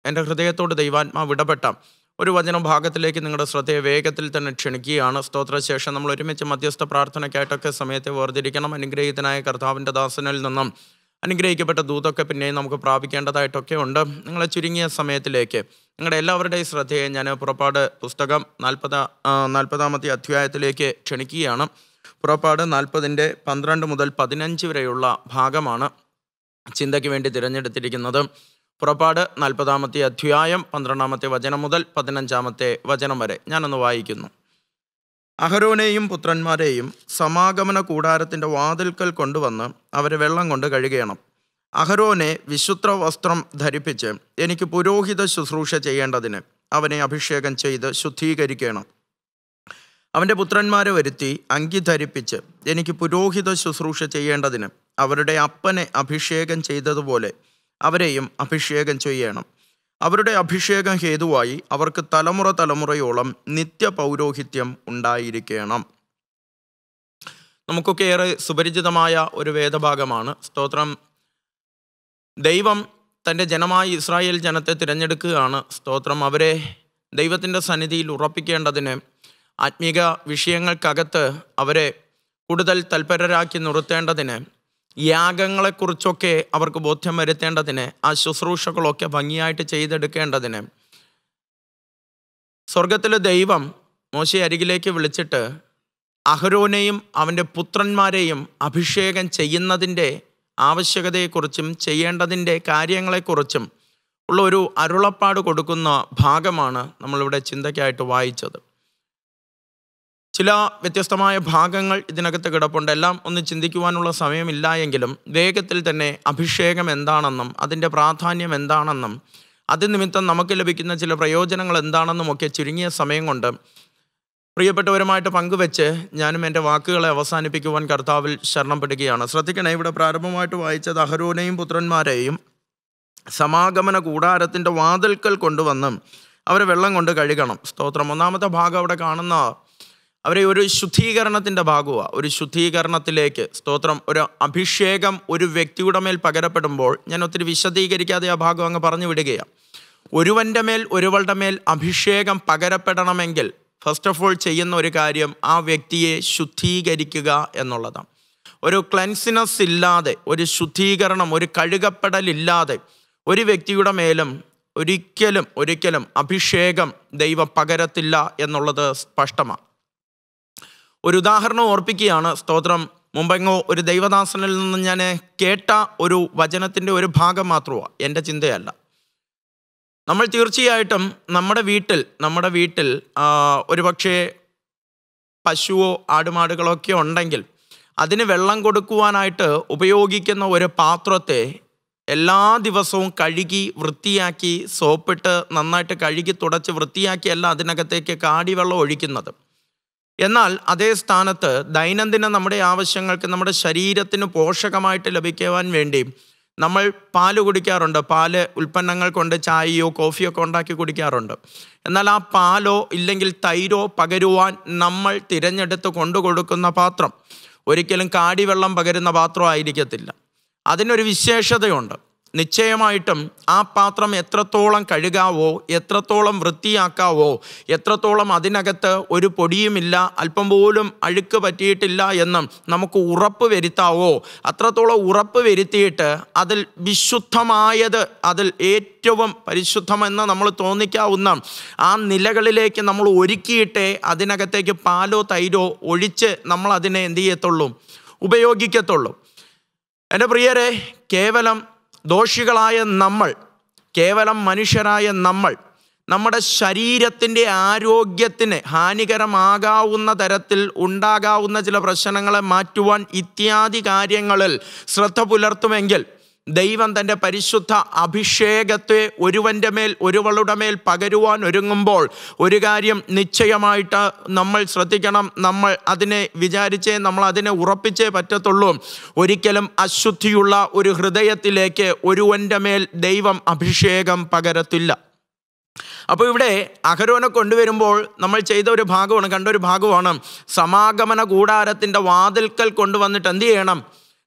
എൻ്റെ ഹൃദയത്തോട് ദൈവാത്മാവ് ഇടപെട്ട ഒരു വചന ഭാഗത്തിലേക്ക് നിങ്ങളുടെ ശ്രദ്ധയെ വേഗത്തിൽ തന്നെ ക്ഷണിക്കുകയാണ് സ്തോത്രശേഷം നമ്മൾ ഒരുമിച്ച് മധ്യസ്ഥ പ്രാർത്ഥനയ്ക്കായിട്ടൊക്കെ സമയത്തെ വേർതിരിക്കണം അനുഗ്രഹീതനായ കർത്താവിൻ്റെ ദാസനിൽ നിന്നും അനുഗ്രഹിക്കപ്പെട്ട ദൂതൊക്കെ പിന്നെയും നമുക്ക് പ്രാപിക്കേണ്ടതായിട്ടൊക്കെ ഉണ്ട് നിങ്ങളെ ചുരുങ്ങിയ സമയത്തിലേക്ക് നിങ്ങളുടെ എല്ലാവരുടെയും ശ്രദ്ധയെ ഞാൻ പുറപ്പാട് പുസ്തകം നാൽപ്പതാ നാൽപ്പതാമത്തെ അധ്യായത്തിലേക്ക് ക്ഷണിക്കുകയാണ് പുറപ്പാട് നാൽപ്പതിൻ്റെ പന്ത്രണ്ട് മുതൽ പതിനഞ്ച് വരെയുള്ള ഭാഗമാണ് ചിന്തയ്ക്ക് വേണ്ടി തിരഞ്ഞെടുത്തിരിക്കുന്നത് പുറപ്പാട് നാൽപ്പതാമത്തെ അധ്യായം പന്ത്രണ്ടാമത്തെ വചനം മുതൽ പതിനഞ്ചാമത്തെ വചനം വരെ ഞാനൊന്ന് വായിക്കുന്നു അഹരോനെയും പുത്രന്മാരെയും സമാഗമന കൂടാരത്തിൻ്റെ വാതിൽക്കൽ കൊണ്ടുവന്ന് അവരെ വെള്ളം കൊണ്ട് കഴുകണം അഹരോനെ വിശുദ്ധ വസ്ത്രം ധരിപ്പിച്ച് എനിക്ക് പുരോഹിത ശുശ്രൂഷ ചെയ്യേണ്ടതിന് അവനെ അഭിഷേകം ചെയ്ത് ശുദ്ധീകരിക്കണം അവൻ്റെ പുത്രന്മാരെ വരുത്തി അങ്കി ധരിപ്പിച്ച് എനിക്ക് പുരോഹിത ശുശ്രൂഷ ചെയ്യേണ്ടതിന് അവരുടെ അപ്പനെ അഭിഷേകം ചെയ്തതുപോലെ അവരെയും അഭിഷേകം ചെയ്യണം അവരുടെ അഭിഷേകം ഹേതുവായി അവർക്ക് തലമുറ തലമുറയോളം നിത്യ പൗരോഹിത്യം ഉണ്ടായിരിക്കണം നമുക്കൊക്കെ ഏറെ സുപരിചിതമായ ഒരു വേദഭാഗമാണ് സ്തോത്രം ദൈവം തൻ്റെ ജനമായ ഇസ്രായേൽ ജനത്തെ തിരഞ്ഞെടുക്കുകയാണ് സ്തോത്രം അവരെ ദൈവത്തിൻ്റെ സന്നിധിയിൽ ഉറപ്പിക്കേണ്ടതിന് ആത്മീക വിഷയങ്ങൾക്കകത്ത് അവരെ കൂടുതൽ തൽപരരാക്കി നിർത്തേണ്ടതിന് യാഗങ്ങളെക്കുറിച്ചൊക്കെ അവർക്ക് ബോധ്യം വരുത്തേണ്ടതിന് ആ ശുശ്രൂഷകളൊക്കെ ഭംഗിയായിട്ട് ചെയ്തെടുക്കേണ്ടതിന് സ്വർഗത്തിലെ ദൈവം മോശയെ അരികിലേക്ക് വിളിച്ചിട്ട് അഹരോനെയും അവൻ്റെ പുത്രന്മാരെയും അഭിഷേകം ചെയ്യുന്നതിൻ്റെ ആവശ്യകതയെക്കുറിച്ചും ചെയ്യേണ്ടതിൻ്റെ കാര്യങ്ങളെക്കുറിച്ചും ഉള്ള ഒരു അരുളപ്പാട് കൊടുക്കുന്ന ഭാഗമാണ് നമ്മളിവിടെ ചിന്തയ്ക്കായിട്ട് വായിച്ചത് ചില വ്യത്യസ്തമായ ഭാഗങ്ങൾ ഇതിനകത്ത് കിടപ്പുണ്ട് എല്ലാം ഒന്ന് ചിന്തിക്കുവാനുള്ള സമയമില്ല എങ്കിലും വേഗത്തിൽ തന്നെ അഭിഷേകം എന്താണെന്നും അതിൻ്റെ പ്രാധാന്യം എന്താണെന്നും അത് നിമിത്തം നമുക്ക് ലഭിക്കുന്ന ചില പ്രയോജനങ്ങൾ എന്താണെന്നും ഒക്കെ ചുരുങ്ങിയ സമയം കൊണ്ട് പ്രിയപ്പെട്ടവരുമായിട്ട് പങ്കുവെച്ച് ഞാനും എൻ്റെ വാക്കുകളെ അവസാനിപ്പിക്കുവാൻ കർത്താവിൽ ശരണപ്പെടുകയാണ് ശ്രദ്ധിക്കണേ ഇവിടെ പ്രാരംഭമായിട്ട് വായിച്ചത് അഹരോനെയും പുത്രന്മാരെയും സമാഗമന കൂടാരത്തിൻ്റെ വാതിൽക്കൽ കൊണ്ടുവന്ന് അവരെ വെള്ളം കൊണ്ട് കഴുകണം സ്തോത്രം ഒന്നാമത്തെ ഭാഗം അവിടെ കാണുന്ന അവരെ ഒരു ശുദ്ധീകരണത്തിൻ്റെ ഭാഗമാണ് ഒരു ശുദ്ധീകരണത്തിലേക്ക് സ്തോത്രം ഒരു അഭിഷേകം ഒരു വ്യക്തിയുടെ മേൽ പകരപ്പെടുമ്പോൾ ഞാൻ ഒത്തിരി വിശദീകരിക്കാതെ ആ ഭാഗം അങ്ങ് പറഞ്ഞു വിടുകയാണ് ഒരുവൻ്റെ മേൽ ഒരുവളുടെ മേൽ അഭിഷേകം പകരപ്പെടണമെങ്കിൽ ഫസ്റ്റ് ഓഫ് ഓൾ ചെയ്യുന്ന ഒരു കാര്യം ആ വ്യക്തിയെ ശുദ്ധീകരിക്കുക എന്നുള്ളതാണ് ഒരു ക്ലെൻസിനസ് ഇല്ലാതെ ഒരു ശുദ്ധീകരണം ഒരു കഴുകപ്പെടലില്ലാതെ ഒരു വ്യക്തിയുടെ മേലും ഒരിക്കലും ഒരിക്കലും അഭിഷേകം ദൈവം പകരത്തില്ല എന്നുള്ളത് സ്പഷ്ടമാണ് ഒരു ഉദാഹരണം ഓർപ്പിക്കുകയാണ് സ്തോത്രം മുമ്പെങ്ങോ ഒരു ദൈവദാസനിൽ നിന്ന് ഞാൻ കേട്ട ഒരു വചനത്തിൻ്റെ ഒരു ഭാഗം മാത്രമാണ് എൻ്റെ ചിന്തയല്ല നമ്മൾ തീർച്ചയായിട്ടും നമ്മുടെ വീട്ടിൽ നമ്മുടെ വീട്ടിൽ ഒരു പക്ഷേ പശുവോ ആടുമാടുകളോ ഒക്കെ ഉണ്ടെങ്കിൽ അതിന് വെള്ളം കൊടുക്കുവാനായിട്ട് ഉപയോഗിക്കുന്ന ഒരു പാത്രത്തെ എല്ലാ ദിവസവും കഴുകി വൃത്തിയാക്കി സോപ്പിട്ട് നന്നായിട്ട് കഴുകി തുടച്ച് വൃത്തിയാക്കിയല്ല അതിനകത്തേക്ക് കാടിവെള്ളം ഒഴിക്കുന്നത് എന്നാൽ അതേ സ്ഥാനത്ത് ദൈനംദിന നമ്മുടെ ആവശ്യങ്ങൾക്ക് നമ്മുടെ ശരീരത്തിന് പോഷകമായിട്ട് ലഭിക്കുവാൻ വേണ്ടി നമ്മൾ പാല് കുടിക്കാറുണ്ട് പാല് ഉൽപ്പന്നങ്ങൾ കൊണ്ട് ചായയോ കോഫിയോ ഒക്കെ ഉണ്ടാക്കി കുടിക്കാറുണ്ട് എന്നാൽ ആ പാലോ ഇല്ലെങ്കിൽ തൈരോ പകരുവാൻ നമ്മൾ തിരഞ്ഞെടുത്ത് കൊണ്ടു കൊടുക്കുന്ന പാത്രം ഒരിക്കലും കാടിവെള്ളം പകരുന്ന പാത്രം ആയിരിക്കത്തില്ല അതിനൊരു വിശേഷതയുണ്ട് നിശ്ചയമായിട്ടും ആ പാത്രം എത്രത്തോളം കഴുകാവോ എത്രത്തോളം വൃത്തിയാക്കാവോ എത്രത്തോളം അതിനകത്ത് ഒരു പൊടിയുമില്ല അല്പം പോലും അഴുക്ക് പറ്റിയിട്ടില്ല എന്നും നമുക്ക് ഉറപ്പ് വരുത്താവോ അത്രത്തോളം ഉറപ്പ് വരുത്തിയിട്ട് അതിൽ വിശുദ്ധമായത് അതിൽ ഏറ്റവും പരിശുദ്ധമെന്ന് നമ്മൾ തോന്നിക്കാവുന്ന ആ നിലകളിലേക്ക് നമ്മൾ ഒരുക്കിയിട്ടേ അതിനകത്തേക്ക് പാലോ തൈരോ ഒഴിച്ച് നമ്മൾ അതിനെ എന്ത് ചെയ്യത്തുള്ളൂ ഉപയോഗിക്കത്തുള്ളൂ എൻ്റെ പ്രിയരെ കേവലം ദോഷികളായ നമ്മൾ കേവലം മനുഷ്യരായ നമ്മൾ നമ്മുടെ ശരീരത്തിൻ്റെ ആരോഗ്യത്തിന് ഹാനികരമാകാവുന്ന തരത്തിൽ ഉണ്ടാകാവുന്ന ചില പ്രശ്നങ്ങളെ മാറ്റുവാൻ ഇത്യാദി കാര്യങ്ങളിൽ ശ്രദ്ധ പുലർത്തുമെങ്കിൽ ദൈവം തൻ്റെ പരിശുദ്ധ അഭിഷേകത്തെ ഒരുവൻ്റെ മേൽ ഒരുവളുടെ മേൽ പകരുവാൻ ഒരുങ്ങുമ്പോൾ ഒരു കാര്യം നിശ്ചയമായിട്ട് നമ്മൾ ശ്രദ്ധിക്കണം നമ്മൾ അതിനെ വിചാരിച്ചേ നമ്മൾ അതിനെ ഉറപ്പിച്ചേ പറ്റത്തുള്ളൂ ഒരിക്കലും അശുദ്ധിയുള്ള ഒരു ഹൃദയത്തിലേക്ക് ഒരുവൻ്റെ മേൽ ദൈവം അഭിഷേകം പകരത്തില്ല അപ്പോൾ ഇവിടെ അഹരോനെ കൊണ്ടുവരുമ്പോൾ നമ്മൾ ചെയ്ത ഒരു ഭാഗമാണ് കണ്ട ഒരു ഭാഗമാണ് സമാഗമന കൂടാരത്തിൻ്റെ വാതിൽക്കൽ കൊണ്ടുവന്നിട്ട് എന്ത് ചെയ്യണം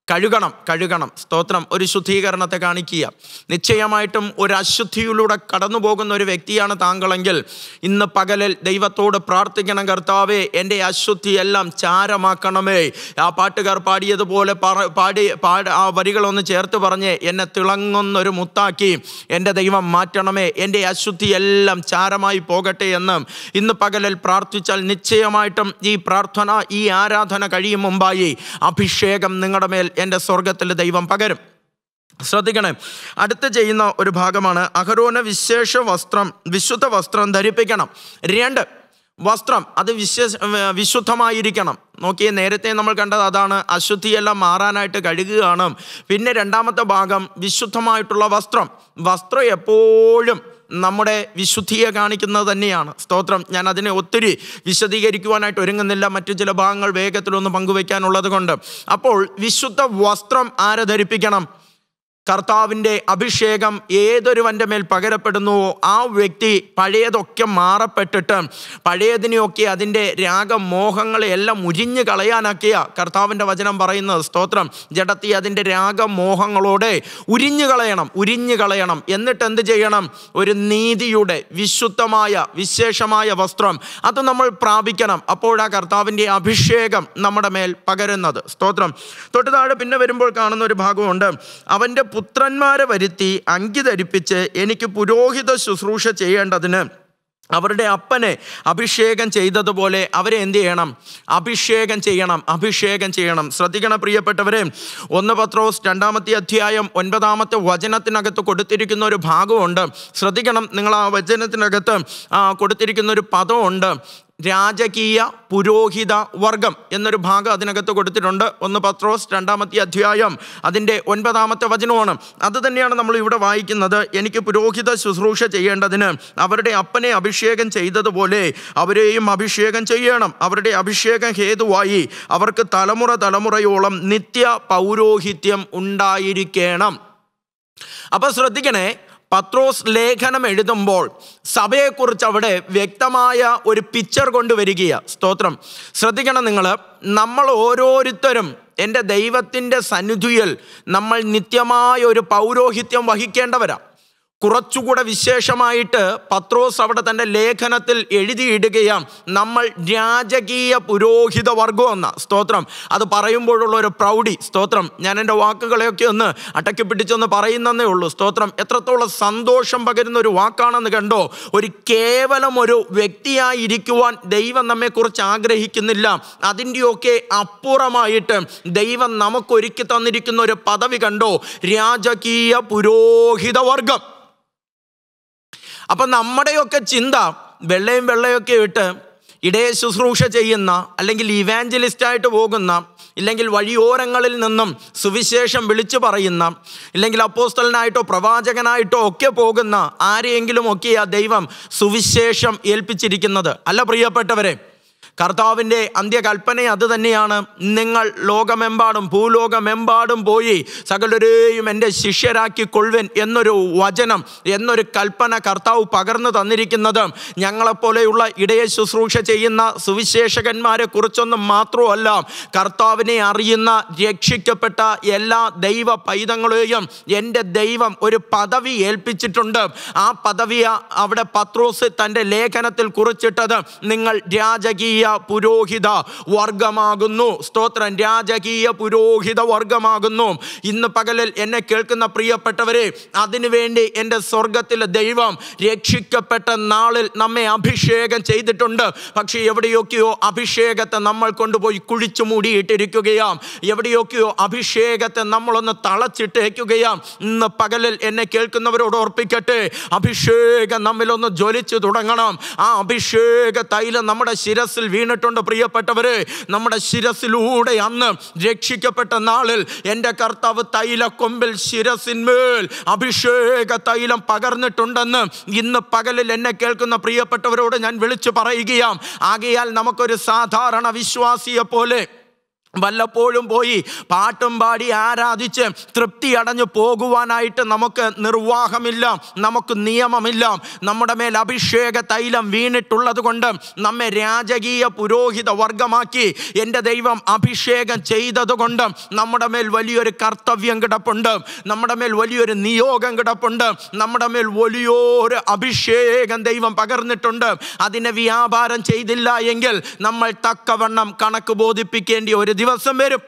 കഴുകണം കഴുകണം സ്തോത്രം ഒരു ശുദ്ധീകരണത്തെ കാണിക്കുക നിശ്ചയമായിട്ടും ഒരു അശുദ്ധിയിലൂടെ കടന്നു പോകുന്ന ഒരു വ്യക്തിയാണ് താങ്കളെങ്കിൽ ഇന്ന് പകലിൽ ദൈവത്തോട് പ്രാർത്ഥിക്കണം കർത്താവേ എൻ്റെ അശുദ്ധിയെല്ലാം ചാരമാക്കണമേ ആ പാട്ടുകാർ പാടിയതുപോലെ പറ പാടി പാട ആ വരികളൊന്ന് ചേർത്ത് പറഞ്ഞ് എന്നെ തിളങ്ങുന്നൊരു മുത്താക്കി എൻ്റെ ദൈവം മാറ്റണമേ എൻ്റെ അശുദ്ധിയെല്ലാം ചാരമായി പോകട്ടെ എന്ന് ഇന്ന് പകലിൽ പ്രാർത്ഥിച്ചാൽ നിശ്ചയമായിട്ടും ഈ പ്രാർത്ഥന ഈ ആരാധന കഴിയും മുമ്പായി അഭിഷേകം നിങ്ങളുടെ മേൽ എൻ്റെ സ്വർഗത്തിൽ ദൈവം പകരും ശ്രദ്ധിക്കണേ അടുത്ത് ചെയ്യുന്ന ഒരു ഭാഗമാണ് അഹരോന വിശേഷ വസ്ത്രം വിശുദ്ധ വസ്ത്രം ധരിപ്പിക്കണം രണ്ട് വസ്ത്രം അത് വിശേഷ വിശുദ്ധമായിരിക്കണം നോക്കിയേ നേരത്തെ നമ്മൾ കണ്ടത് അതാണ് അശുദ്ധിയെല്ലാം മാറാനായിട്ട് കഴുകുകയാണ് പിന്നെ രണ്ടാമത്തെ ഭാഗം വിശുദ്ധമായിട്ടുള്ള വസ്ത്രം വസ്ത്രം എപ്പോഴും നമ്മുടെ വിശുദ്ധിയെ കാണിക്കുന്നത് തന്നെയാണ് സ്തോത്രം ഞാൻ അതിനെ ഒത്തിരി വിശദീകരിക്കുവാനായിട്ട് ഒരുങ്ങുന്നില്ല മറ്റു ചില ഭാഗങ്ങൾ വേഗത്തിലൊന്ന് പങ്കുവയ്ക്കാനുള്ളത് കൊണ്ട് അപ്പോൾ വിശുദ്ധ വസ്ത്രം ആരെ ധരിപ്പിക്കണം കർത്താവിൻ്റെ അഭിഷേകം ഏതൊരുവൻ്റെ മേൽ പകരപ്പെടുന്നുവോ ആ വ്യക്തി പഴയതൊക്കെ മാറപ്പെട്ടിട്ട് പഴയതിനെയൊക്കെ അതിൻ്റെ രാഗമോഹങ്ങളെ എല്ലാം ഉരിഞ്ഞു കളയാനാക്കിയ കർത്താവിൻ്റെ വചനം പറയുന്നത് സ്തോത്രം ജഡത്തി അതിൻ്റെ രാഗമോഹങ്ങളോടെ ഉരിഞ്ഞു കളയണം ഉരിഞ്ഞു കളയണം എന്നിട്ട് എന്ത് ചെയ്യണം ഒരു നീതിയുടെ വിശുദ്ധമായ വിശേഷമായ വസ്ത്രം അത് നമ്മൾ പ്രാപിക്കണം അപ്പോഴാ കർത്താവിൻ്റെ അഭിഷേകം നമ്മുടെ മേൽ പകരുന്നത് സ്തോത്രം തൊട്ട് താഴെ പിന്നെ വരുമ്പോൾ കാണുന്ന ഒരു ഭാഗമുണ്ട് അവൻ്റെ പുത്രന്മാരെ വരുത്തി അങ്കി ധരിപ്പിച്ച് എനിക്ക് പുരോഹിത ശുശ്രൂഷ ചെയ്യേണ്ടതിന് അവരുടെ അപ്പനെ അഭിഷേകം ചെയ്തതുപോലെ അവരെ എന്ത് ചെയ്യണം അഭിഷേകം ചെയ്യണം അഭിഷേകം ചെയ്യണം ശ്രദ്ധിക്കണം പ്രിയപ്പെട്ടവരെ ഒന്ന് പത്രോസ് രണ്ടാമത്തെ അധ്യായം ഒൻപതാമത്തെ വചനത്തിനകത്ത് കൊടുത്തിരിക്കുന്ന ഒരു ഭാഗമുണ്ട് ശ്രദ്ധിക്കണം നിങ്ങൾ ആ വചനത്തിനകത്ത് ആ, കൊടുത്തിരിക്കുന്ന ഒരു പദമുണ്ട് രാജകീയ പുരോഹിത വർഗം എന്നൊരു ഭാഗം അതിനകത്ത് കൊടുത്തിട്ടുണ്ട് ഒന്ന് പത്രോസ് രണ്ടാമത്തെ അധ്യായം അതിൻ്റെ ഒൻപതാമത്തെ വചനമാണ് അത് തന്നെയാണ് നമ്മൾ ഇവിടെ വായിക്കുന്നത് എനിക്ക് പുരോഹിത ശുശ്രൂഷ ചെയ്യേണ്ടതിന് അവരുടെ അപ്പനെ അഭിഷേകം ചെയ്തതുപോലെ അവരെയും അഭിഷേകം ചെയ്യണം അവരുടെ അഭിഷേകം ഹേതുവായി അവർക്ക് തലമുറ തലമുറയോളം നിത്യ പൗരോഹിത്യം ഉണ്ടായിരിക്കണം അപ്പൊ ശ്രദ്ധിക്കണേ പത്രോസ് ലേഖനം എഴുതുമ്പോൾ സഭയെക്കുറിച്ച് അവിടെ വ്യക്തമായ ഒരു പിക്ചർ കൊണ്ടുവരികയാണ് സ്തോത്രം ശ്രദ്ധിക്കണം നിങ്ങൾ നമ്മൾ ഓരോരുത്തരും എൻ്റെ ദൈവത്തിൻ്റെ സന്നിധിയിൽ നമ്മൾ നിത്യമായ ഒരു പൗരോഹിത്യം വഹിക്കേണ്ടവരാണ് കുറച്ചുകൂടെ വിശേഷമായിട്ട് പത്രോസ് അവിടെ തൻ്റെ ലേഖനത്തിൽ എഴുതിയിടുകയാണ് നമ്മൾ രാജകീയ പുരോഹിത വർഗം എന്ന സ്തോത്രം അത് പറയുമ്പോഴുള്ള ഒരു പ്രൗഢി സ്തോത്രം ഞാൻ എൻ്റെ വാക്കുകളെയൊക്കെ ഒന്ന് അടക്കി പിടിച്ചൊന്ന് പറയുന്നതേ ഉള്ളൂ സ്തോത്രം എത്രത്തോളം സന്തോഷം പകരുന്ന ഒരു വാക്കാണെന്ന് കണ്ടോ ഒരു കേവലം ഒരു വ്യക്തിയായിരിക്കുവാൻ ദൈവം നമ്മെക്കുറിച്ച് ആഗ്രഹിക്കുന്നില്ല അതിൻ്റെയൊക്കെ അപ്പുറമായിട്ട് ദൈവം നമുക്കൊരുക്കി തന്നിരിക്കുന്ന ഒരു പദവി കണ്ടോ രാജകീയ പുരോഹിത വർഗം അപ്പം നമ്മുടെയൊക്കെ ചിന്ത വെള്ളയും വെള്ളയൊക്കെ ഇട്ട് ഇടയെ ശുശ്രൂഷ ചെയ്യുന്ന അല്ലെങ്കിൽ ഇവാഞ്ചലിസ്റ്റായിട്ട് പോകുന്ന ഇല്ലെങ്കിൽ വഴിയോരങ്ങളിൽ നിന്നും സുവിശേഷം വിളിച്ചു പറയുന്ന ഇല്ലെങ്കിൽ അപ്പോസ്തലനായിട്ടോ പ്രവാചകനായിട്ടോ ഒക്കെ പോകുന്ന ആരെയെങ്കിലും ഒക്കെയാ ദൈവം സുവിശേഷം ഏൽപ്പിച്ചിരിക്കുന്നത് അല്ല പ്രിയപ്പെട്ടവരെ കർത്താവിൻ്റെ അന്ത്യകൽപ്പന അത് തന്നെയാണ് നിങ്ങൾ ലോകമെമ്പാടും ഭൂലോകമെമ്പാടും പോയി സകലരെയും എൻ്റെ ശിഷ്യരാക്കി കൊള്ളുവൻ എന്നൊരു വചനം എന്നൊരു കൽപ്പന കർത്താവ് പകർന്നു തന്നിരിക്കുന്നത് ഞങ്ങളെപ്പോലെയുള്ള ഇടയെ ശുശ്രൂഷ ചെയ്യുന്ന സുവിശേഷകന്മാരെ കുറിച്ചൊന്നും മാത്രമല്ല കർത്താവിനെ അറിയുന്ന രക്ഷിക്കപ്പെട്ട എല്ലാ ദൈവ പൈതങ്ങളെയും എൻ്റെ ദൈവം ഒരു പദവി ഏൽപ്പിച്ചിട്ടുണ്ട് ആ പദവി അവിടെ പത്രോസ് തൻ്റെ ലേഖനത്തിൽ കുറിച്ചിട്ടത് നിങ്ങൾ രാജകീയ പുരോഹിത വർഗമാകുന്നു സ്തോത്രം രാജകീയ പുരോഹിത വർഗമാകുന്നു ഇന്ന് പകലിൽ എന്നെ കേൾക്കുന്ന പ്രിയപ്പെട്ടവരെ അതിനുവേണ്ടി എൻ്റെ സ്വർഗത്തിലെ ദൈവം രക്ഷിക്കപ്പെട്ട നാളിൽ നമ്മെ അഭിഷേകം ചെയ്തിട്ടുണ്ട് പക്ഷേ എവിടെയൊക്കെയോ അഭിഷേകത്തെ നമ്മൾ കൊണ്ടുപോയി കുഴിച്ചു മൂടിയിട്ടിരിക്കുകയാം എവിടെയൊക്കെയോ അഭിഷേകത്തെ നമ്മളൊന്ന് തളച്ചിട്ടേക്കുകയാം ഇന്ന് പകലിൽ എന്നെ കേൾക്കുന്നവരോട് ഓർപ്പിക്കട്ടെ അഭിഷേകം നമ്മിലൊന്ന് ജ്വലിച്ചു തുടങ്ങണം ആ അഭിഷേക തൈലം നമ്മുടെ ശിരസിൽ വീണിട്ടുണ്ട് പ്രിയപ്പെട്ടവരെ നമ്മുടെ ശിരസിലൂടെ അന്ന് രക്ഷിക്കപ്പെട്ട നാളിൽ എൻ്റെ കർത്താവ് തൈല കൊമ്പിൽ ശിരസിന്മേൽ അഭിഷേക തൈലം പകർന്നിട്ടുണ്ടെന്ന് ഇന്ന് പകലിൽ എന്നെ കേൾക്കുന്ന പ്രിയപ്പെട്ടവരോട് ഞാൻ വിളിച്ചു പറയുകയാം ആകയാൽ നമുക്കൊരു സാധാരണ വിശ്വാസിയെ പോലെ വല്ലപ്പോഴും പോയി പാട്ടും പാടി ആരാധിച്ച് തൃപ്തി അടഞ്ഞു പോകുവാനായിട്ട് നമുക്ക് നിർവാഹമില്ല നമുക്ക് നിയമമില്ല നമ്മുടെ മേൽ അഭിഷേക തൈലം വീണിട്ടുള്ളത് കൊണ്ട് നമ്മെ രാജകീയ പുരോഹിത വർഗമാക്കി എൻ്റെ ദൈവം അഭിഷേകം ചെയ്തതുകൊണ്ട് നമ്മുടെ മേൽ വലിയൊരു കർത്തവ്യം കിടപ്പുണ്ട് നമ്മുടെ മേൽ വലിയൊരു നിയോഗം കിടപ്പുണ്ട് നമ്മുടെ മേൽ വലിയൊരു അഭിഷേകം ദൈവം പകർന്നിട്ടുണ്ട് അതിനെ വ്യാപാരം ചെയ്തില്ല എങ്കിൽ നമ്മൾ തക്കവണ്ണം കണക്ക് ബോധിപ്പിക്കേണ്ട ഒരു ദിവസം വരും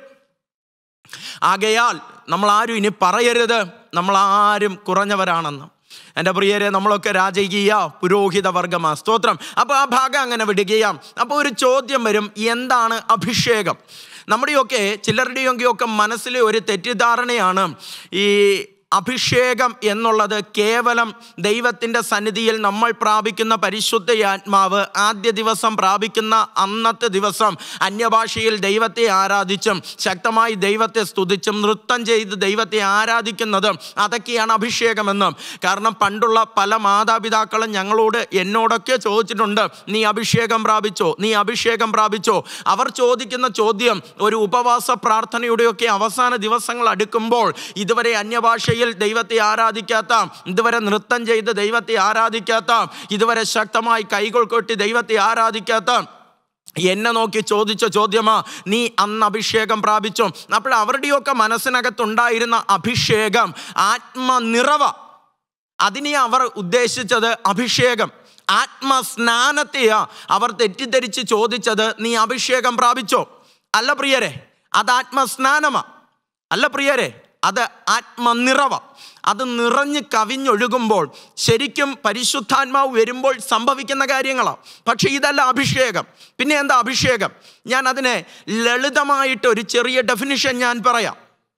ആകയാൽ നമ്മൾ ആരും ഇനി പറയരുത് നമ്മൾ ആരും കുറഞ്ഞവരാണെന്ന് എൻ്റെ പ്രിയരെ നമ്മളൊക്കെ രാജകീയ പുരോഹിത വർഗമാ സ്തോത്രം അപ്പോൾ ആ ഭാഗം അങ്ങനെ വിടുകയാം അപ്പോൾ ഒരു ചോദ്യം വരും എന്താണ് അഭിഷേകം നമ്മുടെയൊക്കെ ചിലരുടെയൊക്കെ മനസ്സിലെ ഒരു തെറ്റിദ്ധാരണയാണ് ഈ അഭിഷേകം എന്നുള്ളത് കേവലം ദൈവത്തിൻ്റെ സന്നിധിയിൽ നമ്മൾ പ്രാപിക്കുന്ന പരിശുദ്ധയാത്മാവ് ആദ്യ ദിവസം പ്രാപിക്കുന്ന അന്നത്തെ ദിവസം അന്യഭാഷയിൽ ദൈവത്തെ ആരാധിച്ചും ശക്തമായി ദൈവത്തെ സ്തുതിച്ചും നൃത്തം ചെയ്ത് ദൈവത്തെ ആരാധിക്കുന്നതും അതൊക്കെയാണ് അഭിഷേകമെന്നും കാരണം പണ്ടുള്ള പല മാതാപിതാക്കളും ഞങ്ങളോട് എന്നോടൊക്കെ ചോദിച്ചിട്ടുണ്ട് നീ അഭിഷേകം പ്രാപിച്ചോ നീ അഭിഷേകം പ്രാപിച്ചോ അവർ ചോദിക്കുന്ന ചോദ്യം ഒരു ഉപവാസ പ്രാർത്ഥനയുടെയൊക്കെ അവസാന ദിവസങ്ങൾ അടുക്കുമ്പോൾ ഇതുവരെ അന്യഭാഷയിൽ ദൈവത്തെ ആരാധിക്കാത്ത ഇതുവരെ നൃത്തം ചെയ്ത് ദൈവത്തെ ആരാധിക്കാത്ത ഇതുവരെ ശക്തമായി കൈകൾ കൊട്ടി ദൈവത്തെ ആരാധിക്കാത്ത എന്നെ നോക്കി ചോദിച്ച ചോദ്യമാ നീ അന്ന് അഭിഷേകം പ്രാപിച്ചോ അപ്പോൾ അവരുടെയൊക്കെ മനസ്സിനകത്തുണ്ടായിരുന്ന അഭിഷേകം ആത്മനിറവ അതിനെ അവർ ഉദ്ദേശിച്ചത് അഭിഷേകം ആത്മസ്നാനത്തെയാ അവർ തെറ്റിദ്ധരിച്ച് ചോദിച്ചത് നീ അഭിഷേകം പ്രാപിച്ചോ അല്ല പ്രിയരെ അത് ആത്മസ്നാനമാ അല്ല പ്രിയരെ അത് ആത്മനിറവ അത് നിറഞ്ഞ് കവിഞ്ഞൊഴുകുമ്പോൾ ശരിക്കും പരിശുദ്ധാത്മാവ് വരുമ്പോൾ സംഭവിക്കുന്ന കാര്യങ്ങളാണ് പക്ഷെ ഇതല്ല അഭിഷേകം പിന്നെ എന്താ അഭിഷേകം ഞാൻ അതിനെ ലളിതമായിട്ട് ഒരു ചെറിയ ഡെഫിനിഷൻ ഞാൻ പറയാം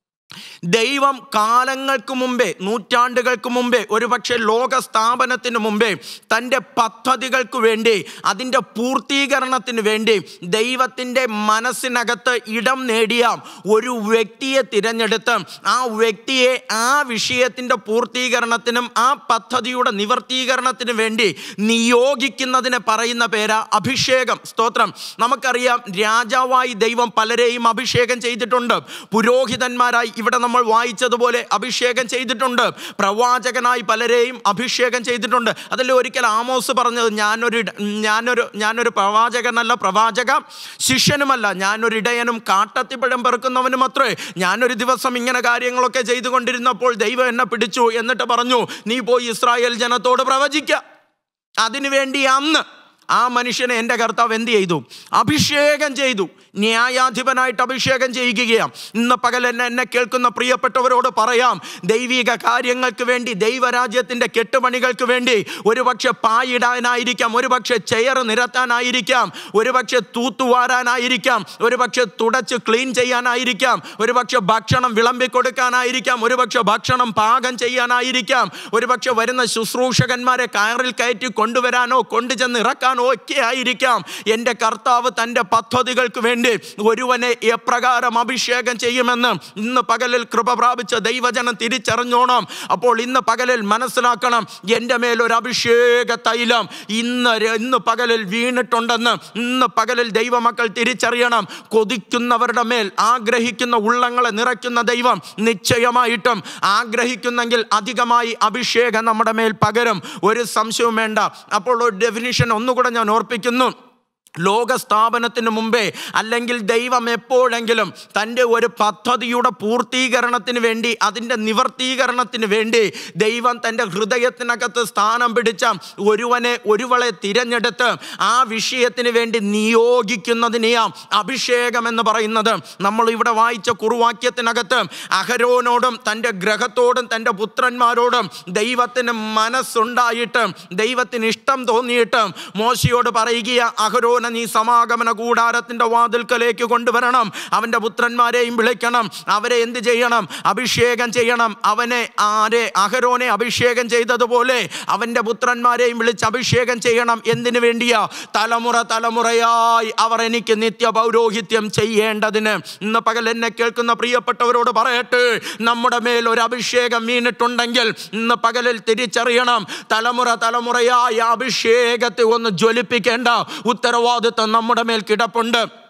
ദൈവം കാലങ്ങൾക്ക് മുമ്പേ നൂറ്റാണ്ടുകൾക്ക് മുമ്പേ ഒരുപക്ഷെ ലോക സ്ഥാപനത്തിന് മുമ്പേ തൻ്റെ പദ്ധതികൾക്ക് വേണ്ടി അതിൻ്റെ പൂർത്തീകരണത്തിന് വേണ്ടി ദൈവത്തിൻ്റെ മനസ്സിനകത്ത് ഇടം നേടിയ ഒരു വ്യക്തിയെ തിരഞ്ഞെടുത്ത് ആ വ്യക്തിയെ ആ വിഷയത്തിൻ്റെ പൂർത്തീകരണത്തിനും ആ പദ്ധതിയുടെ നിവർത്തീകരണത്തിന് വേണ്ടി നിയോഗിക്കുന്നതിന് പറയുന്ന പേരാ അഭിഷേകം സ്തോത്രം നമുക്കറിയാം രാജാവായി ദൈവം പലരെയും അഭിഷേകം ചെയ്തിട്ടുണ്ട് പുരോഹിതന്മാരായി ഇവിടെ നമ്മൾ വായിച്ചതുപോലെ അഭിഷേകം ചെയ്തിട്ടുണ്ട് പ്രവാചകനായി പലരെയും അഭിഷേകം ചെയ്തിട്ടുണ്ട് അതല്ലേ ഒരിക്കൽ ആമോസ് പറഞ്ഞത് ഞാനൊരു ഇട- ഞാനൊരു ഞാനൊരു പ്രവാചകനല്ല പ്രവാചക ശിഷ്യനുമല്ല ഞാനൊരു ഇടയനും കാട്ടത്തിപ്പഴം പെറുക്കുന്നവനും അത്രേ ഞാനൊരു ദിവസം ഇങ്ങനെ കാര്യങ്ങളൊക്കെ ചെയ്തുകൊണ്ടിരുന്നപ്പോൾ ദൈവം എന്നെ പിടിച്ചു എന്നിട്ട് പറഞ്ഞു നീ പോയി ഇസ്രായേൽ ജനത്തോട് പ്രവചിക്ക അതിനുവേണ്ടി അന്ന് ആ മനുഷ്യനെ എൻ്റെ കർത്താവ് എന്ത് ചെയ്തു അഭിഷേകം ചെയ്തു ന്യായാധിപനായിട്ട് അഭിഷേകം ചെയ്യുകയാണ് ഇന്ന് പകൽ എന്നെ എന്നെ കേൾക്കുന്ന പ്രിയപ്പെട്ടവരോട് പറയാം ദൈവിക കാര്യങ്ങൾക്ക് വേണ്ടി ദൈവരാജ്യത്തിൻ്റെ കെട്ടുപണികൾക്ക് വേണ്ടി ഒരുപക്ഷെ പായിടാനായിരിക്കാം ഒരുപക്ഷെ ചെയർ നിരത്താനായിരിക്കാം ഒരുപക്ഷെ തൂത്തുവാരാനായിരിക്കാം ഒരുപക്ഷെ തുടച്ച് ക്ലീൻ ചെയ്യാനായിരിക്കാം ഒരുപക്ഷെ ഭക്ഷണം വിളമ്പി കൊടുക്കാനായിരിക്കാം ഒരുപക്ഷെ ഭക്ഷണം പാകം ചെയ്യാനായിരിക്കാം ഒരുപക്ഷെ വരുന്ന ശുശ്രൂഷകന്മാരെ കയറിൽ കയറ്റി കൊണ്ടുവരാനോ കൊണ്ടുചെന്ന് ഇറക്കാനോ ഒക്കെ ആയിരിക്കാം എൻ്റെ കർത്താവ് തൻ്റെ പദ്ധതികൾക്ക് വേണ്ടി ഒരുവനെ എപ്രകാരം അഭിഷേകം ചെയ്യുമെന്ന് ഇന്ന് പകലിൽ കൃപ പ്രാപിച്ച ദൈവജനം തിരിച്ചറിഞ്ഞോണം അപ്പോൾ ഇന്ന് പകലിൽ മനസ്സിലാക്കണം എൻ്റെ മേലൊരു അഭിഷേക തൈലം ഇന്ന് ര- ഇന്ന് പകലിൽ വീണിട്ടുണ്ടെന്ന് ഇന്ന് പകലിൽ ദൈവമക്കൾ തിരിച്ചറിയണം കൊതിക്കുന്നവരുടെ മേൽ ആഗ്രഹിക്കുന്ന ഉള്ളങ്ങളെ നിറയ്ക്കുന്ന ദൈവം നിശ്ചയമായിട്ടും ആഗ്രഹിക്കുന്നെങ്കിൽ അധികമായി അഭിഷേകം നമ്മുടെ മേൽ പകരും ഒരു സംശയവും വേണ്ട അപ്പോൾ ഒരു ഡെഫിനിഷൻ ഒന്നുകൂടെ ഞാൻ ഓർപ്പിക്കുന്നു ലോക സ്ഥാപനത്തിന് മുമ്പേ അല്ലെങ്കിൽ ദൈവം എപ്പോഴെങ്കിലും തൻ്റെ ഒരു പദ്ധതിയുടെ പൂർത്തീകരണത്തിന് വേണ്ടി അതിൻ്റെ നിവർത്തീകരണത്തിന് വേണ്ടി ദൈവം തൻ്റെ ഹൃദയത്തിനകത്ത് സ്ഥാനം പിടിച്ച ഒരുവനെ ഒരുവളെ തിരഞ്ഞെടുത്ത് ആ വിഷയത്തിന് വേണ്ടി നിയോഗിക്കുന്നതിനെയാം അഭിഷേകം എന്ന് പറയുന്നത് നമ്മൾ ഇവിടെ വായിച്ച കുറുവാക്യത്തിനകത്ത് അഹരോനോടും തൻ്റെ ഗ്രഹത്തോടും തൻ്റെ പുത്രന്മാരോടും ദൈവത്തിന് മനസ്സുണ്ടായിട്ട് ദൈവത്തിന് ഇഷ്ടം തോന്നിയിട്ട് മോശയോട് പറയുക അഹരോന നീ സമാഗമന കൂടാരത്തിൻ്റെ വാതിൽക്കലേക്ക് കൊണ്ടുവരണം അവൻ്റെ പുത്രന്മാരെയും വിളിക്കണം അവരെ എന്ത് ചെയ്യണം അഭിഷേകം ചെയ്യണം അവനെ ആരെ അഹരോനെ അഭിഷേകം ചെയ്തതുപോലെ അവൻ്റെ പുത്രന്മാരെയും വിളിച്ച് അഭിഷേകം ചെയ്യണം എന്തിനു വേണ്ടിയാ തലമുറ തലമുറയായി അവർ എനിക്ക് നിത്യ പൗരോഹിത്യം ചെയ്യേണ്ടതിന് ഇന്ന് പകൽ എന്നെ കേൾക്കുന്ന പ്രിയപ്പെട്ടവരോട് പറയട്ടെ നമ്മുടെ മേൽ ഒരു അഭിഷേകം വീണിട്ടുണ്ടെങ്കിൽ ഇന്ന് പകലിൽ തിരിച്ചറിയണം തലമുറ തലമുറയായി ആ അഭിഷേകത്തെ ഒന്ന് ജ്വലിപ്പിക്കേണ്ട ഉത്തരവാദിത്വം നമ്മുടെ മേൽ കിടപ്പുണ്ട്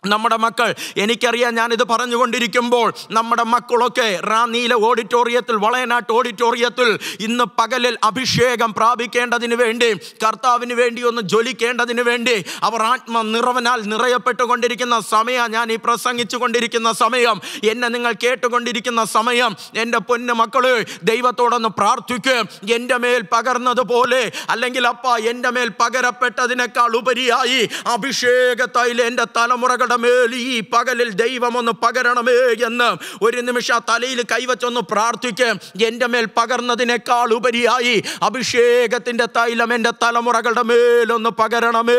നമ്മുടെ മക്കൾ എനിക്കറിയാം ഞാനിത് പറഞ്ഞുകൊണ്ടിരിക്കുമ്പോൾ നമ്മുടെ മക്കളൊക്കെ റാന്നീല ഓഡിറ്റോറിയത്തിൽ വളയനാട്ട് ഓഡിറ്റോറിയത്തിൽ ഇന്ന് പകലിൽ അഭിഷേകം പ്രാപിക്കേണ്ടതിന് വേണ്ടി കർത്താവിന് വേണ്ടി ഒന്ന് ജ്വലിക്കേണ്ടതിന് വേണ്ടി അവർ ആത്മ നിറവനാൽ നിറയപ്പെട്ടുകൊണ്ടിരിക്കുന്ന സമയം ഞാൻ ഈ പ്രസംഗിച്ചു കൊണ്ടിരിക്കുന്ന സമയം എന്നെ നിങ്ങൾ കേട്ടുകൊണ്ടിരിക്കുന്ന സമയം എൻ്റെ പൊന്നു മക്കള് ദൈവത്തോടൊന്ന് പ്രാർത്ഥിക്കുക എൻ്റെ മേൽ പകർന്നതുപോലെ അല്ലെങ്കിൽ അപ്പ എൻ്റെ മേൽ പകരപ്പെട്ടതിനേക്കാൾ ഉപരിയായി അഭിഷേകത്തൈൽ എൻ്റെ തലമുറകളുടെ മേൽ ഈ പകലിൽ ദൈവം ഒന്ന് പകരണമേ എന്ന് ഒരു നിമിഷം ആ തലയിൽ കൈവച്ചൊന്ന് പ്രാർത്ഥിക്കുക എൻ്റെ മേൽ പകർന്നതിനേക്കാൾ ഉപരിയായി അഭിഷേകത്തിൻ്റെ തൈലം എൻ്റെ തലമുറകളുടെ മേലൊന്ന് പകരണമേ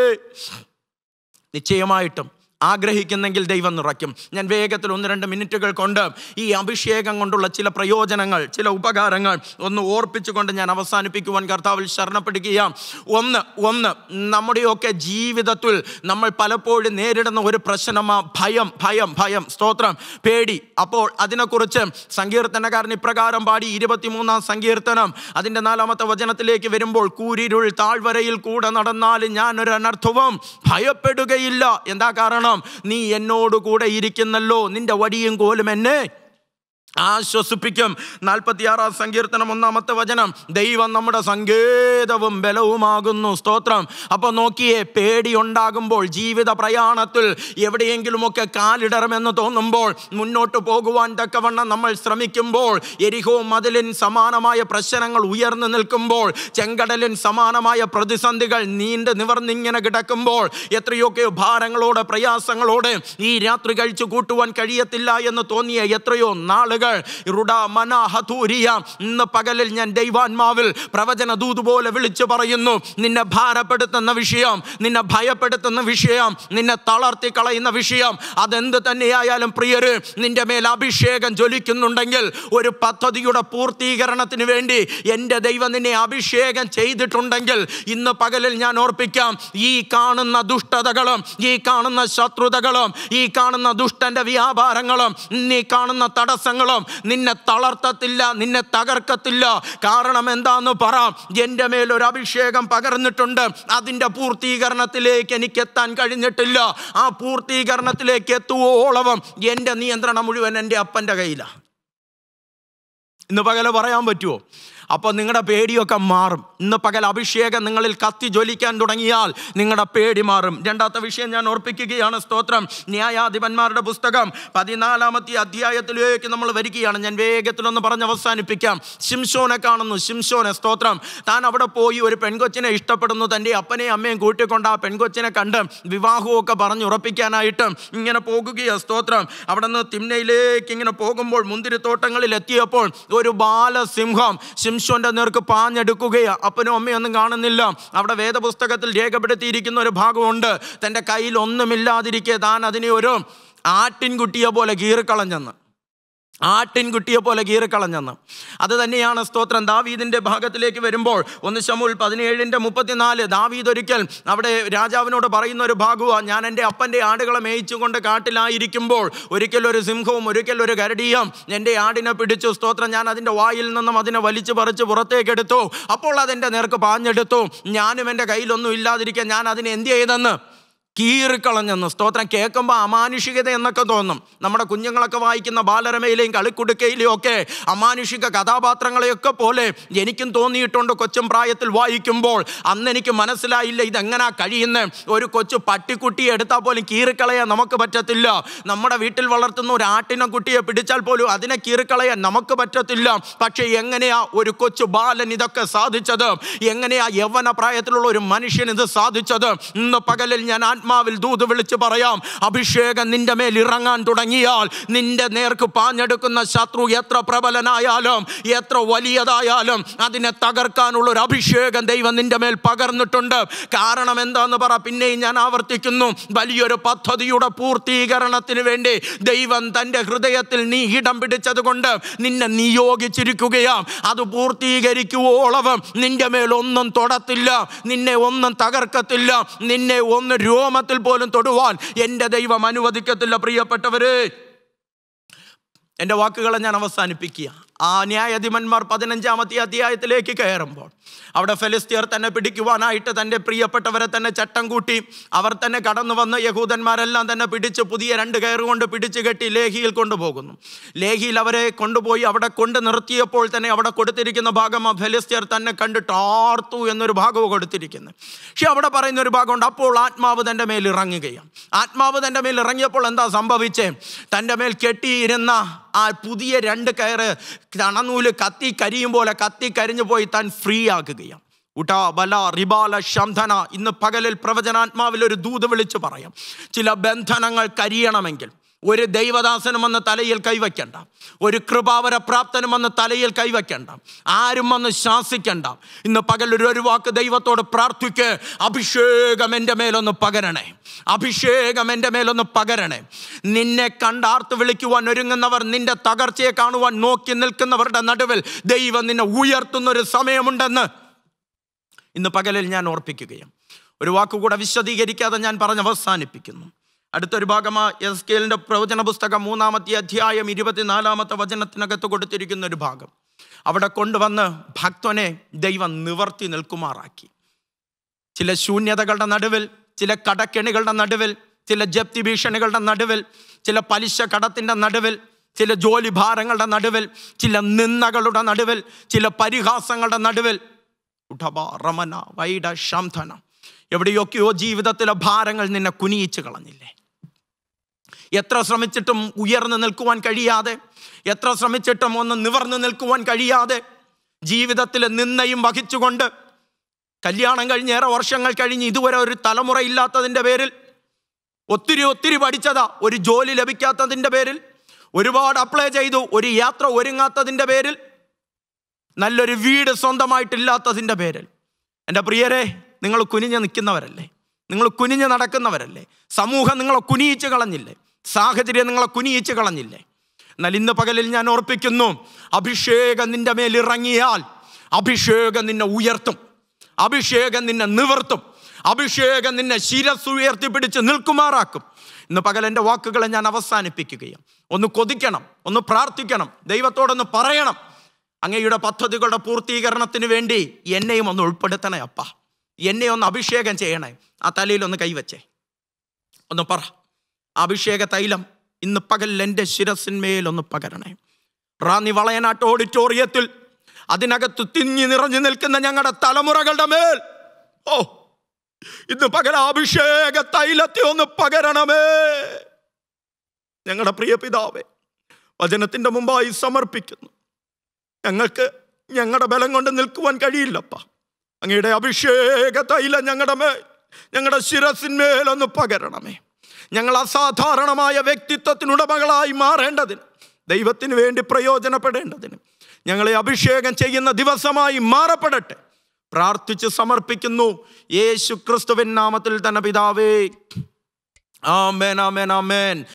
നിശ്ചയമായിട്ടും ആഗ്രഹിക്കുന്നെങ്കിൽ ദൈവം നിറയ്ക്കും ഞാൻ വേഗത്തിൽ ഒന്ന് രണ്ട് മിനിറ്റുകൾ കൊണ്ട് ഈ അഭിഷേകം കൊണ്ടുള്ള ചില പ്രയോജനങ്ങൾ ചില ഉപകാരങ്ങൾ ഒന്ന് ഓർപ്പിച്ചുകൊണ്ട് ഞാൻ അവസാനിപ്പിക്കുവാൻ കർത്താവിൽ ശരണപ്പെടുകയ ഒന്ന് ഒന്ന് നമ്മുടെയൊക്കെ ജീവിതത്തിൽ നമ്മൾ പലപ്പോഴും നേരിടുന്ന ഒരു പ്രശ്നമാ ഭയം ഭയം ഭയം സ്തോത്രം പേടി അപ്പോൾ അതിനെക്കുറിച്ച് സങ്കീർത്തനക്കാരൻ ഇപ്രകാരം പാടി ഇരുപത്തിമൂന്നാം സങ്കീർത്തനം അതിൻ്റെ നാലാമത്തെ വചനത്തിലേക്ക് വരുമ്പോൾ കൂരിരുൾ താഴ്വരയിൽ കൂടെ നടന്നാലും ഞാനൊരു അനർത്ഥവും ഭയപ്പെടുകയില്ല എന്താ കാരണം നീ എന്നോട് കൂടെ ഇരിക്കുന്നല്ലോ നിന്റെ വടിയും കോലും എന്നെ ആശ്വസിപ്പിക്കും നാൽപ്പത്തിയാറാം സങ്കീർത്തനം ഒന്നാമത്തെ വചനം ദൈവം നമ്മുടെ സങ്കേതവും ബലവുമാകുന്നു സ്തോത്രം അപ്പോൾ നോക്കിയേ പേടി ഉണ്ടാകുമ്പോൾ ജീവിത പ്രയാണത്തിൽ എവിടെയെങ്കിലുമൊക്കെ കാലിടറുമെന്ന് തോന്നുമ്പോൾ മുന്നോട്ട് പോകുവാൻ തക്കവണ്ണം നമ്മൾ ശ്രമിക്കുമ്പോൾ എരിഹോ മതിലിൻ സമാനമായ പ്രശ്നങ്ങൾ ഉയർന്നു നിൽക്കുമ്പോൾ ചെങ്കടലിൻ സമാനമായ പ്രതിസന്ധികൾ നീണ്ട് നിവർന്നിങ്ങനെ കിടക്കുമ്പോൾ എത്രയൊക്കെ ഭാരങ്ങളോടെ പ്രയാസങ്ങളോടെ ഈ രാത്രി കഴിച്ചു കൂട്ടുവാൻ കഴിയത്തില്ല എന്ന് തോന്നിയ എത്രയോ നാളുകൾ റുഡ മന ഹതൂരിയ ഇന്ന് പകലിൽ ഞാൻ ദൈവാത്മാവിൽ പ്രവചന ദൂത് പോലെ വിളിച്ചു പറയുന്നു നിന്നെ ഭാരപ്പെടുത്തുന്ന വിഷയം നിന്നെ ഭയപ്പെടുത്തുന്ന വിഷയം നിന്നെ തളർത്തി കളയുന്ന വിഷയം അതെന്ത് തന്നെയായാലും പ്രിയര് നിന്റെ മേൽ അഭിഷേകം ജ്വലിക്കുന്നുണ്ടെങ്കിൽ ഒരു പദ്ധതിയുടെ പൂർത്തീകരണത്തിന് വേണ്ടി എൻ്റെ ദൈവം നിന്നെ അഭിഷേകം ചെയ്തിട്ടുണ്ടെങ്കിൽ ഇന്ന് പകലിൽ ഞാൻ ഓർപ്പിക്കാം ഈ കാണുന്ന ദുഷ്ടതകളും ഈ കാണുന്ന ശത്രുതകളും ഈ കാണുന്ന ദുഷ്ടന്റെ വ്യാപാരങ്ങളും നീ കാണുന്ന തടസ്സങ്ങളും നിന്നെ തളർത്തത്തില്ല നിന്നെ തകർക്കത്തില്ല കാരണം എന്താന്ന് പറ എൻ്റെ മേൽ ഒരു അഭിഷേകം പകർന്നിട്ടുണ്ട് അതിൻ്റെ പൂർത്തീകരണത്തിലേക്ക് എനിക്ക് എത്താൻ കഴിഞ്ഞിട്ടില്ല ആ പൂർത്തീകരണത്തിലേക്ക് എത്തുവോളവും എൻ്റെ നിയന്ത്രണം മുഴുവൻ എൻ്റെ അപ്പൻ്റെ കയ്യിലാണ് ഇന്ന് പകല പറയാൻ പറ്റുമോ അപ്പോൾ നിങ്ങളുടെ പേടിയൊക്കെ മാറും ഇന്ന് പകൽ അഭിഷേകം നിങ്ങളിൽ കത്തി ജ്വലിക്കാൻ തുടങ്ങിയാൽ നിങ്ങളുടെ പേടി മാറും രണ്ടാമത്തെ വിഷയം ഞാൻ ഓർപ്പിക്കുകയാണ് സ്തോത്രം ന്യായാധിപന്മാരുടെ പുസ്തകം പതിനാലാമത്തെ അധ്യായത്തിലേക്ക് നമ്മൾ വരികയാണ് ഞാൻ വേഗത്തിലൊന്ന് പറഞ്ഞ് അവസാനിപ്പിക്കാം ശിംഷോനെ കാണുന്നു ശിംഷോനെ സ്തോത്രം താൻ അവിടെ പോയി ഒരു പെൺകൊച്ചിനെ ഇഷ്ടപ്പെടുന്നു തൻ്റെ അപ്പനെയും അമ്മയും കൂട്ടിക്കൊണ്ട് ആ പെൺകൊച്ചിനെ കണ്ട് വിവാഹമൊക്കെ പറഞ്ഞുറപ്പിക്കാനായിട്ട് ഇങ്ങനെ പോകുകയാണ് സ്തോത്രം അവിടെ നിന്ന് തിമ്നയിലേക്ക് ഇങ്ങനെ പോകുമ്പോൾ മുന്തിരിത്തോട്ടങ്ങളിൽ എത്തിയപ്പോൾ ഒരു ബാലസിംഹം ശിംഷോന്റെ നേർക്ക് പാഞ്ഞെടുക്കുകയാണ് അപ്പനും അമ്മയൊന്നും കാണുന്നില്ല അവിടെ വേദപുസ്തകത്തിൽ രേഖപ്പെടുത്തിയിരിക്കുന്ന ഒരു ഭാഗമുണ്ട് തൻ്റെ കയ്യിൽ ഒന്നുമില്ലാതിരിക്കെ താൻ അതിനെ ഒരു ആട്ടിൻകുട്ടിയെ പോലെ കീറിക്കളഞ്ഞെന്ന് ആട്ടിൻകുട്ടിയെ പോലെ കീറിക്കളഞ്ഞെന്ന് അത് തന്നെയാണ് സ്തോത്രം ദാവീദിൻ്റെ ഭാഗത്തിലേക്ക് വരുമ്പോൾ ഒന്ന് ശമുൽ പതിനേഴിൻ്റെ മുപ്പത്തിനാല് ദാവീദ് ഒരിക്കൽ അവിടെ രാജാവിനോട് പറയുന്ന ഒരു ഭാഗമാണ് ഞാൻ എൻ്റെ അപ്പൻ്റെ ആടുകളെ മേയിച്ചുകൊണ്ട് കാട്ടിലായിരിക്കുമ്പോൾ ഒരിക്കൽ ഒരു സിംഹവും ഒരിക്കൽ ഒരു കരടിയും എൻ്റെ ആടിനെ പിടിച്ചു സ്തോത്രം ഞാൻ അതിൻ്റെ വായിൽ നിന്നും അതിനെ വലിച്ചു പറിച്ച് പുറത്തേക്കെടുത്തു അപ്പോൾ അതെൻ്റെ നേർക്ക് പാഞ്ഞെടുത്തു ഞാനും എൻ്റെ കയ്യിലൊന്നും ഇല്ലാതിരിക്കാൻ ഞാൻ അതിനെ എന്ത് ചെയ്തെന്ന് കീറിക്കളഞ്ഞെന്ന് സ്തോത്രം കേൾക്കുമ്പോൾ അമാനുഷികത എന്നൊക്കെ തോന്നും നമ്മുടെ കുഞ്ഞുങ്ങളൊക്കെ വായിക്കുന്ന ബാലരമയിലെയും കളിക്കുടുക്കയിലെയും ഒക്കെ അമാനുഷിക കഥാപാത്രങ്ങളെയൊക്കെ പോലെ എനിക്കും തോന്നിയിട്ടുണ്ട് കൊച്ചും പ്രായത്തിൽ വായിക്കുമ്പോൾ അന്ന് എനിക്ക് മനസ്സിലായില്ല ഇതെങ്ങനാ കഴിയുന്നത് ഒരു കൊച്ചു പട്ടിക്കുട്ടിയെ എടുത്താൽ പോലും കീറിക്കളയാൻ നമുക്ക് പറ്റത്തില്ല നമ്മുടെ വീട്ടിൽ വളർത്തുന്ന ഒരു ആട്ടിനെ കുട്ടിയെ പിടിച്ചാൽ പോലും അതിനെ കീറിക്കളയാൻ നമുക്ക് പറ്റത്തില്ല പക്ഷേ എങ്ങനെയാ ഒരു കൊച്ചു ബാലൻ ഇതൊക്കെ സാധിച്ചത് എങ്ങനെയാ യൗവന പ്രായത്തിലുള്ള ഒരു മനുഷ്യൻ ഇത് സാധിച്ചത് ഇന്ന് പകലിൽ ഞാൻ ആത്മാവിൽ ദൂത് വിളിച്ച് പറയാം അഭിഷേകം നിന്റെ മേൽ ഇറങ്ങാൻ തുടങ്ങിയാൽ നിന്റെ നേർക്ക് പാഞ്ഞെടുക്കുന്ന ശത്രു എത്ര പ്രബലനായാലും എത്ര വലിയതായാലും അതിനെ തകർക്കാനുള്ള ഒരു അഭിഷേകം ദൈവം നിന്റെ മേൽ പകർന്നിട്ടുണ്ട് കാരണം എന്താന്ന് പറ പിന്നെയും ഞാൻ ആവർത്തിക്കുന്നു വലിയൊരു പദ്ധതിയുടെ പൂർത്തീകരണത്തിന് വേണ്ടി ദൈവം തൻ്റെ ഹൃദയത്തിൽ നീ ഇടം പിടിച്ചത് കൊണ്ട് നിന്നെ നിയോഗിച്ചിരിക്കുകയാ അത് പൂർത്തീകരിക്കുവോളവും നിന്റെ മേൽ ഒന്നും തൊടത്തില്ല നിന്നെ ഒന്നും തകർക്കത്തില്ല നിന്നെ ഒന്ന് രോമത്തിൽ പോലും തൊടുവാൻ എൻ്റെ ദൈവം അനുവദിക്കത്തില്ല പ്രിയപ്പെട്ടവരെ എൻ്റെ വാക്കുകളെ ഞാൻ അവസാനിപ്പിക്കുക ആ ന്യായാധിപന്മാർ പതിനഞ്ചാമത്തെ അധ്യായത്തിലേക്ക് കയറുമ്പോൾ അവിടെ ഫെലിസ്തീർ തന്നെ പിടിക്കുവാനായിട്ട് തൻ്റെ പ്രിയപ്പെട്ടവരെ തന്നെ ചട്ടം കൂട്ടി അവർ തന്നെ കടന്നു വന്ന് യഹൂദന്മാരെല്ലാം തന്നെ പിടിച്ച് പുതിയ രണ്ട് കയറുകൊണ്ട് പിടിച്ചു കെട്ടി ലേഹിയിൽ കൊണ്ടുപോകുന്നു ലേഹിയിൽ അവരെ കൊണ്ടുപോയി അവിടെ കൊണ്ട് നിർത്തിയപ്പോൾ തന്നെ അവിടെ കൊടുത്തിരിക്കുന്ന ഭാഗം ആ ഫെലിസ്തീർ തന്നെ കണ്ടിട്ട് ആർത്തു എന്നൊരു ഭാഗവും കൊടുത്തിരിക്കുന്നത് പക്ഷെ അവിടെ പറയുന്ന ഒരു ഭാഗമുണ്ട് അപ്പോൾ ആത്മാവ് തൻ്റെ മേൽ ഇറങ്ങുകയാണ് ആത്മാവ് തൻ്റെ മേൽ ഇറങ്ങിയപ്പോൾ എന്താ സംഭവിച്ചേ തൻ്റെ മേൽ കെട്ടിയിരുന്ന ആ പുതിയ രണ്ട് കയറ് തണനൂല് കത്തി കരിയും പോലെ കത്തി കരിഞ്ഞു പോയി താൻ ഫ്രീ ആക്കുകയാണ് ഉടാ ബല റിബാല ശംധന ഇന്ന് പകലിൽ പ്രവചനാത്മാവിൽ ഒരു ദൂത് വിളിച്ച് പറയാം ചില ബന്ധനങ്ങൾ കരിയണമെങ്കിൽ ഒരു ദൈവദാസനും വന്ന് തലയിൽ കൈവയ്ക്കണ്ട ഒരു കൃപാവര പ്രാപ്തനും വന്ന് തലയിൽ കൈവയ്ക്കണ്ട ആരും വന്ന് ശാസിക്കണ്ട ഇന്ന് പകൽ ഒരു ഒരു വാക്ക് ദൈവത്തോട് പ്രാർത്ഥിക്ക് അഭിഷേകം എൻ്റെ മേലൊന്ന് പകരണേ അഭിഷേകം എൻ്റെ മേലൊന്ന് പകരണേ നിന്നെ കണ്ടാർത്ത് വിളിക്കുവാൻ ഒരുങ്ങുന്നവർ നിന്റെ തകർച്ചയെ കാണുവാൻ നോക്കി നിൽക്കുന്നവരുടെ നടുവിൽ ദൈവം നിന്നെ ഉയർത്തുന്നൊരു സമയമുണ്ടെന്ന് ഇന്ന് പകലിൽ ഞാൻ ഓർപ്പിക്കുകയും ഒരു വാക്കുകൂടെ വിശദീകരിക്കാതെ ഞാൻ പറഞ്ഞ് അവസാനിപ്പിക്കുന്നു അടുത്തൊരു ഭാഗമാ എസ് കെലിൻ്റെ പ്രവചന പുസ്തകം മൂന്നാമത്തെ അധ്യായം ഇരുപത്തിനാലാമത്തെ വചനത്തിനകത്ത് കൊടുത്തിരിക്കുന്ന ഒരു ഭാഗം അവിടെ കൊണ്ടുവന്ന് ഭക്തനെ ദൈവം നിവർത്തി നിൽക്കുമാറാക്കി ചില ശൂന്യതകളുടെ നടുവിൽ ചില കടക്കെണികളുടെ നടുവിൽ ചില ജപ്തി ഭീഷണികളുടെ നടുവിൽ ചില പലിശ കടത്തിൻ്റെ നടുവിൽ ചില ജോലി ഭാരങ്ങളുടെ നടുവിൽ ചില നിന്ദകളുടെ നടുവിൽ ചില പരിഹാസങ്ങളുടെ നടുവിൽ ഉഠബ റമന വൈഡ ശംധന എവിടെയൊക്കെയോ ജീവിതത്തിലെ ഭാരങ്ങൾ നിന്നെ കുനിയിച്ച് കളഞ്ഞില്ലേ എത്ര ശ്രമിച്ചിട്ടും ഉയർന്നു നിൽക്കുവാൻ കഴിയാതെ എത്ര ശ്രമിച്ചിട്ടും ഒന്ന് നിവർന്നു നിൽക്കുവാൻ കഴിയാതെ ജീവിതത്തിൽ നിന്നയും വഹിച്ചുകൊണ്ട് കല്യാണം കഴിഞ്ഞ് ഏറെ വർഷങ്ങൾ കഴിഞ്ഞ് ഇതുവരെ ഒരു തലമുറ ഇല്ലാത്തതിൻ്റെ പേരിൽ ഒത്തിരി ഒത്തിരി പഠിച്ചതാ ഒരു ജോലി ലഭിക്കാത്തതിൻ്റെ പേരിൽ ഒരുപാട് അപ്ലൈ ചെയ്തു ഒരു യാത്ര ഒരുങ്ങാത്തതിൻ്റെ പേരിൽ നല്ലൊരു വീട് സ്വന്തമായിട്ടില്ലാത്തതിൻ്റെ പേരിൽ എൻ്റെ പ്രിയരെ നിങ്ങൾ കുനിഞ്ഞ് നിൽക്കുന്നവരല്ലേ നിങ്ങൾ കുനിഞ്ഞ് നടക്കുന്നവരല്ലേ സമൂഹം നിങ്ങളെ കുനിയിച്ച് കളഞ്ഞില്ലേ സാഹചര്യം നിങ്ങളെ കുനിയിച്ച് കളഞ്ഞില്ലേ എന്നാൽ ഇന്ന് പകലിൽ ഞാൻ ഓർപ്പിക്കുന്നു അഭിഷേകം നിന്റെ മേൽ ഇറങ്ങിയാൽ അഭിഷേകം നിന്നെ ഉയർത്തും അഭിഷേകം നിന്നെ നിവർത്തും അഭിഷേകം നിന്നെ ശിരസ് ഉയർത്തിപ്പിടിച്ച് നിൽക്കുമാറാക്കും ഇന്ന് പകൽ എൻ്റെ വാക്കുകളെ ഞാൻ അവസാനിപ്പിക്കുകയും ഒന്ന് കൊതിക്കണം ഒന്ന് പ്രാർത്ഥിക്കണം ദൈവത്തോടൊന്ന് പറയണം അങ്ങയുടെ പദ്ധതികളുടെ പൂർത്തീകരണത്തിന് വേണ്ടി എന്നെയും ഒന്ന് ഉൾപ്പെടുത്തണേ അപ്പ എന്നെ ഒന്ന് അഭിഷേകം ചെയ്യണേ ആ തലയിൽ ഒന്ന് കൈവച്ചേ ഒന്ന് പറ അഭിഷേക തൈലം ഇന്ന് പകൽ എൻ്റെ ശിരസിന്മേൽ ഒന്ന് പകരണേ റാന്നി വളയനാട്ട് ഓഡിറ്റോറിയത്തിൽ അതിനകത്ത് തിങ്ങി നിറഞ്ഞു നിൽക്കുന്ന ഞങ്ങളുടെ തലമുറകളുടെ മേൽ ഓ ഇന്ന് പകൽ അഭിഷേക തൈലത്തെ ഒന്ന് പകരണമേ ഞങ്ങളുടെ പ്രിയ പിതാവേ വചനത്തിൻ്റെ മുമ്പായി സമർപ്പിക്കുന്നു ഞങ്ങൾക്ക് ഞങ്ങളുടെ ബലം കൊണ്ട് നിൽക്കുവാൻ കഴിയില്ലപ്പ അങ്ങയുടെ അഭിഷേക തൈലം ഞങ്ങളുടെ മേൽ ഞങ്ങളുടെ ശിരസിന്മേലൊന്ന് പകരണമേ ഞങ്ങൾ അസാധാരണമായ വ്യക്തിത്വത്തിനുടമകളായി മാറേണ്ടതിന് ദൈവത്തിന് വേണ്ടി പ്രയോജനപ്പെടേണ്ടതിന് ഞങ്ങളെ അഭിഷേകം ചെയ്യുന്ന ദിവസമായി മാറപ്പെടട്ടെ പ്രാർത്ഥിച്ച് സമർപ്പിക്കുന്നു യേശു ക്രിസ്തുവിൻ നാമത്തിൽ തന്നെ പിതാവേ ആമേൻ ആമേൻ ആമേൻ